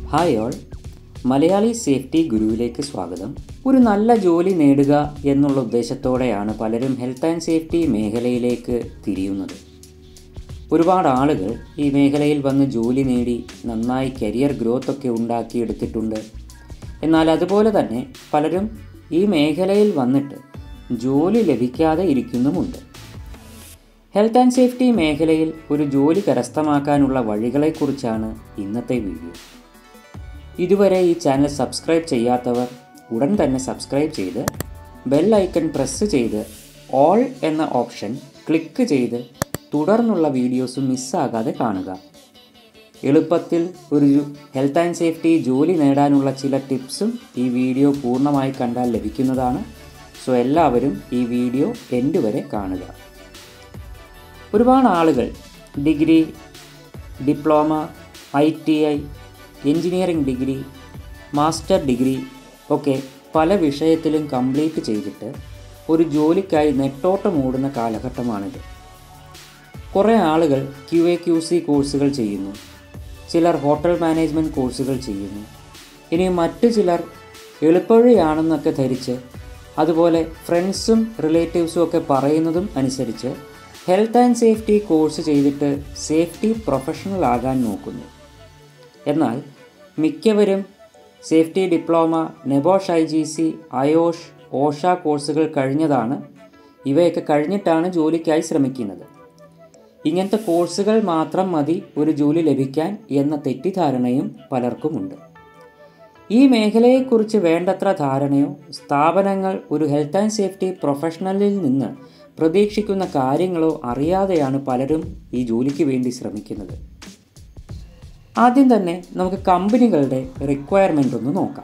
hi all Malayali safety ഗുരുവിലേക്ക് സ്വാഗതം ഒരു നല്ല ജോലി നേടുക എന്നുള്ള ഉദ്ദേശത്തോടെയാണ് പലരും ഹെൽത്ത് ആൻഡ് സേഫ്റ്റി മേഖലയിലേക്ക് തിരിയുന്നത് ഒരുപാട് ആളുകൾ ഈ മേഖലയിൽ വന്ന് ജോലി നേടി നന്നായി കരിയർ ഗ്രോത്ത് ഒക്കെ ഉണ്ടാക്കിയെടുത്തിട്ടുണ്ട് എന്നാൽ അതുപോലെ തന്നെ പലരും ഈ മേഖലയിൽ വന്നിട്ട് ജോലി ലഭിക്കാതെ ഇരിക്കുന്നുമുണ്ട് ഹെൽത്ത് ആൻഡ് സേഫ്റ്റി മേഖലയിൽ ഒരു ജോലി കരസ്ഥമാക്കാനുള്ള വഴികളെക്കുറിച്ചാണ് ഇന്നത്തെ വീഡിയോ ഇതുവരെ ഈ ചാനൽ സബ്സ്ക്രൈബ് ചെയ്യാത്തവർ ഉടൻ തന്നെ സബ്സ്ക്രൈബ് ചെയ്ത് ബെൽ ഐക്കൺ പ്രസ് ചെയ്ത് ഓൾ എന്ന ഓപ്ഷൻ ക്ലിക്ക് ചെയ്ത് തുടർന്നുള്ള വീഡിയോസ് മിസ്സാകാതെ കാണുക എളുപ്പത്തിൽ ഒരു ഹെൽത്ത് ആൻഡ് സേഫ്റ്റി ജോലി നേടാനുള്ള ചില ടിപ്സും ഈ വീഡിയോ പൂർണ്ണമായി കണ്ടാൽ ലഭിക്കുന്നതാണ് സോ എല്ലാവരും ഈ വീഡിയോ എൻഡ് വരെ കാണുക ഒരുപാട് ആളുകൾ degree diploma I T I engineering degree master degree ഒക്കെ പല വിഷയത്തിലും കംപ്ലീറ്റ് ചെയ്തിട്ട് ഒരു ജോലിക്കായി നെട്ടോട്ടം ഓടുന്ന കാലഘട്ടമാണിത് കുറേ ആളുകൾ ക്യു എ ക്യു സി കോഴ്സുകൾ ചെയ്യുന്നു ചിലർ ഹോട്ടൽ മാനേജ്മെൻറ്റ് കോഴ്സുകൾ ചെയ്യുന്നു ഇനി മറ്റു ചിലർ എളുപ്പവഴിയാണെന്നൊക്കെ ധരിച്ച് അതുപോലെ ഫ്രണ്ട്സും റിലേറ്റീവ്സും ഒക്കെ പറയുന്നതും അനുസരിച്ച് ഹെൽത്ത് ആൻഡ് സേഫ്റ്റി കോഴ്സ് ചെയ്തിട്ട് സേഫ്റ്റി പ്രൊഫഷണൽ ആകാൻ നോക്കുന്നു എന്നാൽ മിക്കവരും safety diploma NEBOSH I G C IOSH OSHA കോഴ്സുകൾ കഴിഞ്ഞതാണ് ഇവയൊക്കെ കഴിഞ്ഞിട്ടാണ് ജോലിക്കായി ശ്രമിക്കുന്നത് ഇങ്ങനത്തെ കോഴ്സുകൾ മാത്രം മതി ഒരു ജോലി ലഭിക്കാൻ എന്ന തെറ്റിദ്ധാരണയും പലർക്കുമുണ്ട് ഈ മേഖലയെക്കുറിച്ച് വേണ്ടത്ര ധാരണയോ സ്ഥാപനങ്ങൾ ഒരു ഹെൽത്ത് ആൻഡ് സേഫ്റ്റി പ്രൊഫഷണലിൽ നിന്ന് പ്രതീക്ഷിക്കുന്ന കാര്യങ്ങളോ അറിയാതെയാണ് പലരും ഈ ജോലിക്ക് വേണ്ടി ശ്രമിക്കുന്നത് ആദ്യം തന്നെ നമുക്ക് കമ്പനികളുടെ റിക്വയർമെൻ്റ് ഒന്ന് നോക്കാം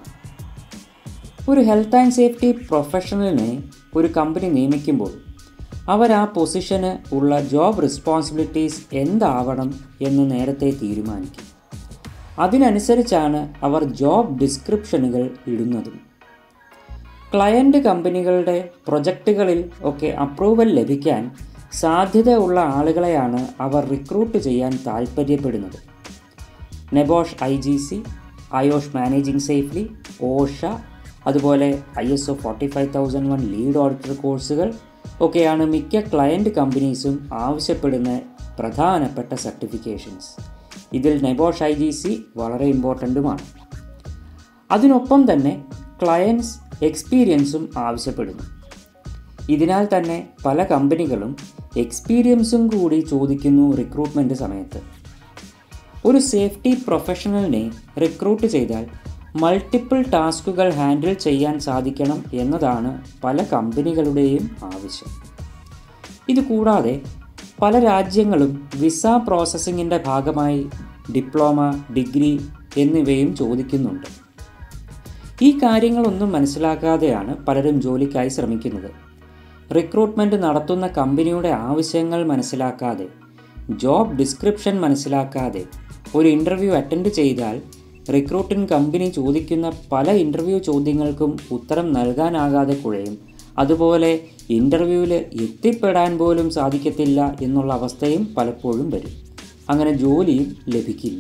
ഒരു ഹെൽത്ത് ആൻഡ് സേഫ്റ്റി പ്രൊഫഷണലിനെ ഒരു കമ്പനി നിയമിക്കുമ്പോൾ അവർ ആ പൊസിഷന് ഉള്ള ജോബ് റെസ്പോൺസിബിലിറ്റീസ് എന്താവണം എന്ന് നേരത്തെ തീരുമാനിക്കും അതിനനുസരിച്ചാണ് അവർ ജോബ് ഡിസ്ക്രിപ്ഷനുകൾ ഇടുന്നതും ക്ലയൻ്റ് കമ്പനികളുടെ പ്രൊജക്റ്റുകളിൽ ഒക്കെ അപ്രൂവൽ ലഭിക്കാൻ സാധ്യത ഉള്ള ആളുകളെയാണ് അവർ റിക്രൂട്ട് ചെയ്യാൻ താൽപ്പര്യപ്പെടുന്നത് NEBOSH I G C IOSH managing safely OSHA അതുപോലെ I S O forty five thousand one lead auditor കോഴ്സുകൾ ഒക്കെയാണ് മിക്ക ക്ലയൻറ്റ് കമ്പനീസും ആവശ്യപ്പെടുന്ന പ്രധാനപ്പെട്ട സർട്ടിഫിക്കേഷൻസ് ഇതിൽ നെബോഷ് ഐ ജി സി വളരെ ഇമ്പോർട്ടൻറ്റുമാണ് അതിനൊപ്പം തന്നെ ക്ലയൻസ് എക്സ്പീരിയൻസും ആവശ്യപ്പെടുന്നു ഇതിനാൽ തന്നെ പല കമ്പനികളും എക്സ്പീരിയൻസും കൂടി ചോദിക്കുന്നു റിക്രൂട്ട്മെൻറ്റ് സമയത്ത് ഒരു സേഫ്റ്റി പ്രൊഫഷണലിനെ റിക്രൂട്ട് ചെയ്താൽ മൾട്ടിപ്പിൾ ടാസ്കുകൾ ഹാൻഡിൽ ചെയ്യാൻ സാധിക്കണം എന്നതാണ് പല കമ്പനികളുടെയും ആവശ്യം ഇത് കൂടാതെ പല രാജ്യങ്ങളും വിസ പ്രോസസ്സിങ്ങിൻ്റെ ഭാഗമായി ഡിപ്ലോമ ഡിഗ്രി എന്നിവയും ചോദിക്കുന്നുണ്ട് ഈ കാര്യങ്ങളൊന്നും മനസ്സിലാക്കാതെയാണ് പലരും ജോലിക്കായി ശ്രമിക്കുന്നത് റിക്രൂട്ട്മെൻറ്റ് നടത്തുന്ന കമ്പനിയുടെ ആവശ്യങ്ങൾ മനസ്സിലാക്കാതെ ജോബ് ഡിസ്ക്രിപ്ഷൻ മനസ്സിലാക്കാതെ ഒരു ഇൻ്റർവ്യൂ അറ്റൻഡ് ചെയ്താൽ റിക്രൂട്ടിംഗ് കമ്പനി ചോദിക്കുന്ന പല ഇൻ്റർവ്യൂ ചോദ്യങ്ങൾക്കും ഉത്തരം നൽകാനാകാതെ കുഴയും അതുപോലെ ഇൻ്റർവ്യൂവിൽ എത്തിപ്പെടാൻ പോലും സാധിക്കത്തില്ല എന്നുള്ള അവസ്ഥയും പലപ്പോഴും വരും അങ്ങനെ ജോലിയും ലഭിക്കില്ല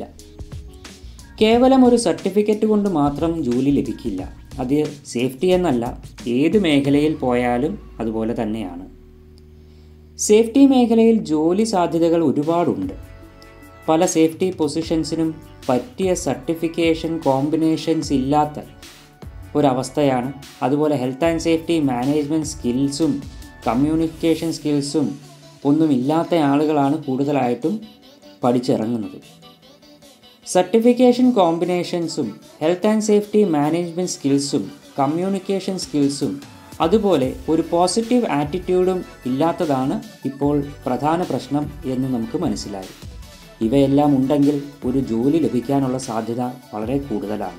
കേവലം ഒരു സർട്ടിഫിക്കറ്റ് കൊണ്ട് മാത്രം ജോലി ലഭിക്കില്ല അത് സേഫ്റ്റി എന്നല്ല ഏത് മേഖലയിൽ പോയാലും അതുപോലെ തന്നെയാണ് സേഫ്റ്റി മേഖലയിൽ ജോലി സാധ്യതകൾ ഒരുപാടുണ്ട് പല സേഫ്റ്റി പൊസിഷൻസിനും പറ്റിയ സർട്ടിഫിക്കേഷൻ കോമ്പിനേഷൻസ് ഇല്ലാത്ത ഒരവസ്ഥയാണ് അതുപോലെ ഹെൽത്ത് ആൻഡ് സേഫ്റ്റി മാനേജ്മെൻറ്റ് സ്കിൽസും കമ്മ്യൂണിക്കേഷൻ സ്കിൽസും ഒന്നുമില്ലാത്ത ആളുകളാണ് കൂടുതലായിട്ടും പഠിച്ചിറങ്ങുന്നത് സർട്ടിഫിക്കേഷൻ കോമ്പിനേഷൻസും ഹെൽത്ത് ആൻഡ് സേഫ്റ്റി മാനേജ്മെൻറ്റ് സ്കിൽസും കമ്മ്യൂണിക്കേഷൻ സ്കിൽസും അതുപോലെ ഒരു പോസിറ്റീവ് ആറ്റിറ്റ്യൂഡും ഇല്ലാത്തതാണ് ഇപ്പോൾ പ്രധാന പ്രശ്നം എന്ന് നമുക്ക് മനസ്സിലായി ഇവയെല്ലാം ഉണ്ടെങ്കിൽ ഒരു ജോലി ലഭിക്കാനുള്ള സാധ്യത വളരെ കൂടുതലാണ്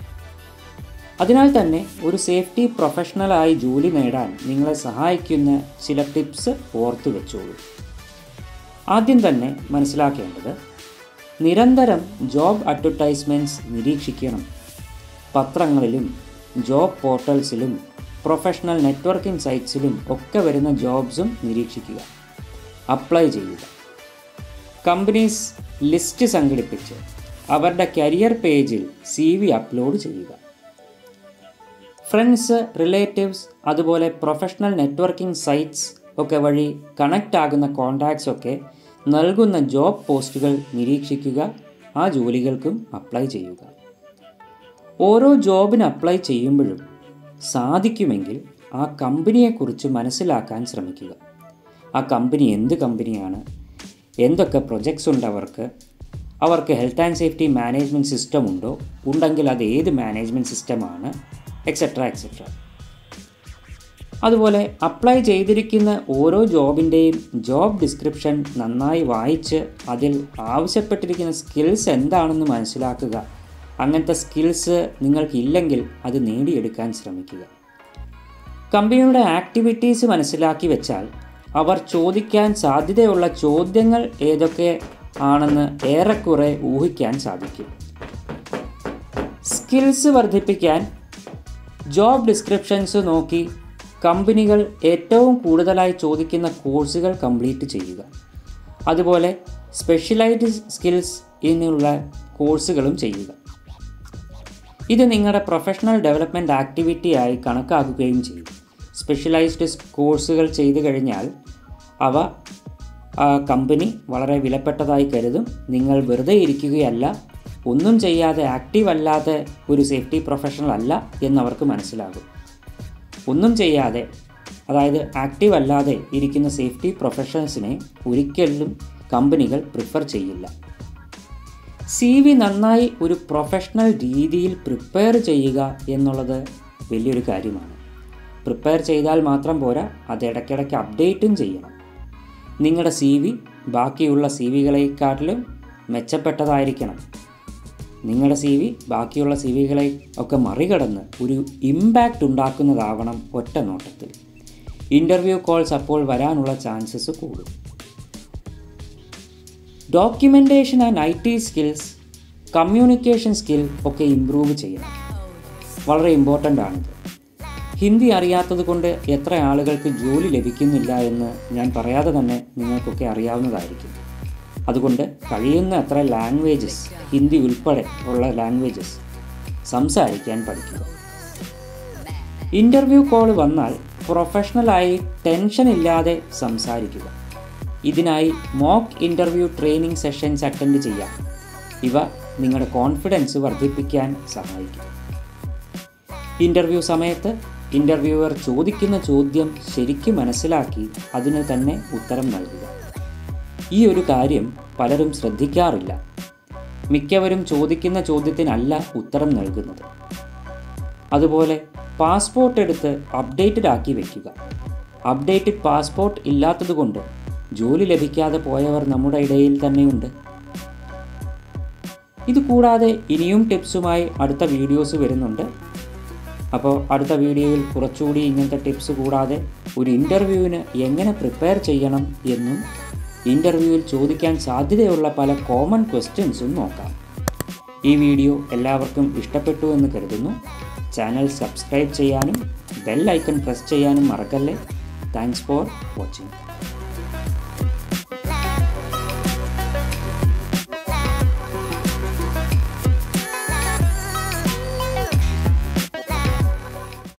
അതിനാൽ തന്നെ ഒരു സേഫ്റ്റി പ്രൊഫഷണലായി ജോലി നേടാൻ നിങ്ങളെ സഹായിക്കുന്ന ചില ടിപ്സ് ഓർത്തു വെച്ചോളൂ ആദ്യം തന്നെ മനസ്സിലാക്കേണ്ടത് നിരന്തരം ജോബ് അഡ്വർടൈസ്മെൻറ്റ്സ് നിരീക്ഷിക്കണം പത്രങ്ങളിലും ജോബ് പോർട്ടൽസിലും പ്രൊഫഷണൽ നെറ്റ്വർക്കിംഗ് സൈറ്റ്സിലും ഒക്കെ വരുന്ന ജോബ്സും നിരീക്ഷിക്കുക അപ്ലൈ ചെയ്യുക കമ്പനീസ് ലിസ്റ്റ് സംഘടിപ്പിച്ച് അവരുടെ കരിയർ പേജിൽ സി വി അപ്ലോഡ് ചെയ്യുക ഫ്രണ്ട്സ് റിലേറ്റീവ്സ് അതുപോലെ പ്രൊഫഷണൽ നെറ്റ്വർക്കിംഗ് സൈറ്റ്സ് ഒക്കെ വഴി കണക്റ്റ് ആകുന്ന കോണ്ടാക്ട്സ് ഒക്കെ നൽകുന്ന ജോബ് പോസ്റ്റുകൾ നിരീക്ഷിക്കുക ആ ജോലികൾക്കും അപ്ലൈ ചെയ്യുക ഓരോ ജോബിന് അപ്ലൈ ചെയ്യുമ്പോഴും സാധിക്കുമെങ്കിൽ ആ കമ്പനിയെക്കുറിച്ച് മനസ്സിലാക്കാൻ ശ്രമിക്കുക ആ കമ്പനി എന്ത് കമ്പനിയാണ് എന്തൊക്കെ പ്രൊജക്ട്സ് ഉണ്ട് അവർക്ക് അവർക്ക് health and safety management system ഉണ്ടോ ഉണ്ടെങ്കിൽ അത് ഏത് മാനേജ്മെൻറ്റ് സിസ്റ്റമാണ് എക്സെട്ര എക്സെട്ര അതുപോലെ അപ്ലൈ ചെയ്തിരിക്കുന്ന ഓരോ ജോബിൻ്റെയും ജോബ് ഡിസ്ക്രിപ്ഷൻ നന്നായി വായിച്ച് അതിൽ ആവശ്യപ്പെട്ടിരിക്കുന്ന സ്കിൽസ് എന്താണെന്ന് മനസ്സിലാക്കുക അങ്ങനത്തെ സ്കിൽസ് നിങ്ങൾക്കില്ലെങ്കിൽ അത് നേടിയെടുക്കാൻ ശ്രമിക്കുക കമ്പനിയുടെ ആക്ടിവിറ്റീസ് മനസ്സിലാക്കി വെച്ചാൽ അവർ ചോദിക്കാൻ സാധ്യതയുള്ള ചോദ്യങ്ങൾ ഏതൊക്കെ ആണെന്ന് ഏറെക്കുറെ ഊഹിക്കാൻ സാധിക്കും സ്കിൽസ് വർദ്ധിപ്പിക്കാൻ ജോബ് ഡിസ്ക്രിപ്ഷൻസ് നോക്കി കമ്പനികൾ ഏറ്റവും കൂടുതലായി ചോദിക്കുന്ന കോഴ്സുകൾ കംപ്ലീറ്റ് ചെയ്യുക അതുപോലെ സ്പെഷ്യലൈസ്ഡ് സ്കിൽസ് എന്നുള്ള കോഴ്സുകളും ചെയ്യുക ഇത് നിങ്ങളുടെ പ്രൊഫഷണൽ ഡെവലപ്മെൻറ്റ് ആക്ടിവിറ്റിയായി കണക്കാക്കുകയും ചെയ്യും സ്പെഷ്യലൈസ്ഡ് കോഴ്സുകൾ ചെയ്തു കഴിഞ്ഞാൽ അവ ആ കമ്പനി വളരെ വിലപ്പെട്ടതായി കരുതും നിങ്ങൾ വെറുതെ ഇരിക്കുകയല്ല ഒന്നും ചെയ്യാതെ ആക്റ്റീവ് അല്ലാത്ത ഒരു സേഫ്റ്റി പ്രൊഫഷണൽ അല്ല എന്നവർക്ക് മനസ്സിലാകും ഒന്നും ചെയ്യാതെ അതായത് ആക്റ്റീവ് അല്ലാതെ ഇരിക്കുന്ന സേഫ്റ്റി പ്രൊഫഷണൽസിനെ ഒരിക്കലും കമ്പനികൾ പ്രിഫർ ചെയ്യില്ല സി വി നന്നായി ഒരു പ്രൊഫഷണൽ രീതിയിൽ പ്രിപ്പയർ ചെയ്യുക എന്നുള്ളത് വലിയൊരു കാര്യമാണ് പ്രിപ്പയർ ചെയ്താൽ മാത്രം പോരാ അത് ഇടയ്ക്കിടയ്ക്ക് അപ്ഡേറ്റും ചെയ്യണം നിങ്ങളുടെ സി വി ബാക്കിയുള്ള സി വികളെക്കാട്ടിലും മെച്ചപ്പെട്ടതായിരിക്കണം നിങ്ങളുടെ സി വി ബാക്കിയുള്ള സി വികളെ ഒക്കെ മറികടന്ന് ഒരു ഇമ്പാക്റ്റ് ഉണ്ടാക്കുന്നതാവണം ഒറ്റ നോട്ടത്തിൽ ഇൻ്റർവ്യൂ കോൾസ് അപ്പോൾ വരാനുള്ള ചാൻസസ് കൂടും documentation and I T skills communication skill ഒക്കെ ഇമ്പ്രൂവ് ചെയ്യണം വളരെ ഇമ്പോർട്ടൻ്റ് ആണിത് ഹിന്ദി അറിയാത്തത് കൊണ്ട് എത്ര ആളുകൾക്ക് ജോലി ലഭിക്കുന്നില്ല എന്ന് ഞാൻ പറയാതെ തന്നെ നിങ്ങൾക്കൊക്കെ അറിയാവുന്നതായിരിക്കും അതുകൊണ്ട് കഴിയുന്ന എത്ര ലാംഗ്വേജസ് ഹിന്ദി ഉൾപ്പെടെ ഉള്ള ലാംഗ്വേജസ് സംസാരിക്കാൻ പഠിക്കുക ഇൻ്റർവ്യൂ കോൾ വന്നാൽ പ്രൊഫഷണലായി ടെൻഷൻ ഇല്ലാതെ സംസാരിക്കുക ഇതിനായി mock interview training sessions attend ചെയ്യാം ഇവ നിങ്ങളുടെ കോൺഫിഡൻസ് വർദ്ധിപ്പിക്കാൻ സഹായിക്കും ഇൻ്റർവ്യൂ സമയത്ത് ഇൻ്റർവ്യൂവർ ചോദിക്കുന്ന ചോദ്യം ശരിക്കും മനസ്സിലാക്കി അതിന് തന്നെ ഉത്തരം നൽകുക ഈ ഒരു കാര്യം പലരും ശ്രദ്ധിക്കാറില്ല മിക്കവരും ചോദിക്കുന്ന ചോദ്യത്തിനല്ല ഉത്തരം നൽകുന്നത് അതുപോലെ പാസ്പോർട്ട് എടുത്ത് അപ്ഡേറ്റഡ് ആക്കി വയ്ക്കുക അപ്ഡേറ്റഡ് പാസ്പോർട്ട് ഇല്ലാത്തതുകൊണ്ട് ജോലി ലഭിക്കാതെ പോയവർ നമ്മുടെ ഇടയിൽ തന്നെയുണ്ട് ഇത് കൂടാതെ ഇനിയും ടിപ്സുമായി അടുത്ത വീഡിയോസ് വരുന്നുണ്ട് അപ്പോൾ അടുത്ത വീഡിയോയിൽ കുറച്ചുകൂടി ഇങ്ങനത്തെ ടിപ്സ് കൂടാതെ ഒരു ഇൻ്റർവ്യൂവിന് എങ്ങനെ പ്രിപ്പയർ ചെയ്യണം എന്നും ഇൻ്റർവ്യൂവിൽ ചോദിക്കാൻ സാധ്യതയുള്ള പല കോമൺ ക്വസ്റ്റ്യൻസും നോക്കാം ഈ വീഡിയോ എല്ലാവർക്കും ഇഷ്ടപ്പെട്ടു എന്ന് കരുതുന്നു ചാനൽ സബ്സ്ക്രൈബ് ചെയ്യാനും ബെൽ ഐക്കൺ പ്രസ് ചെയ്യാനും മറക്കല്ലേ താങ്ക്സ് ഫോർ വാച്ചിങ്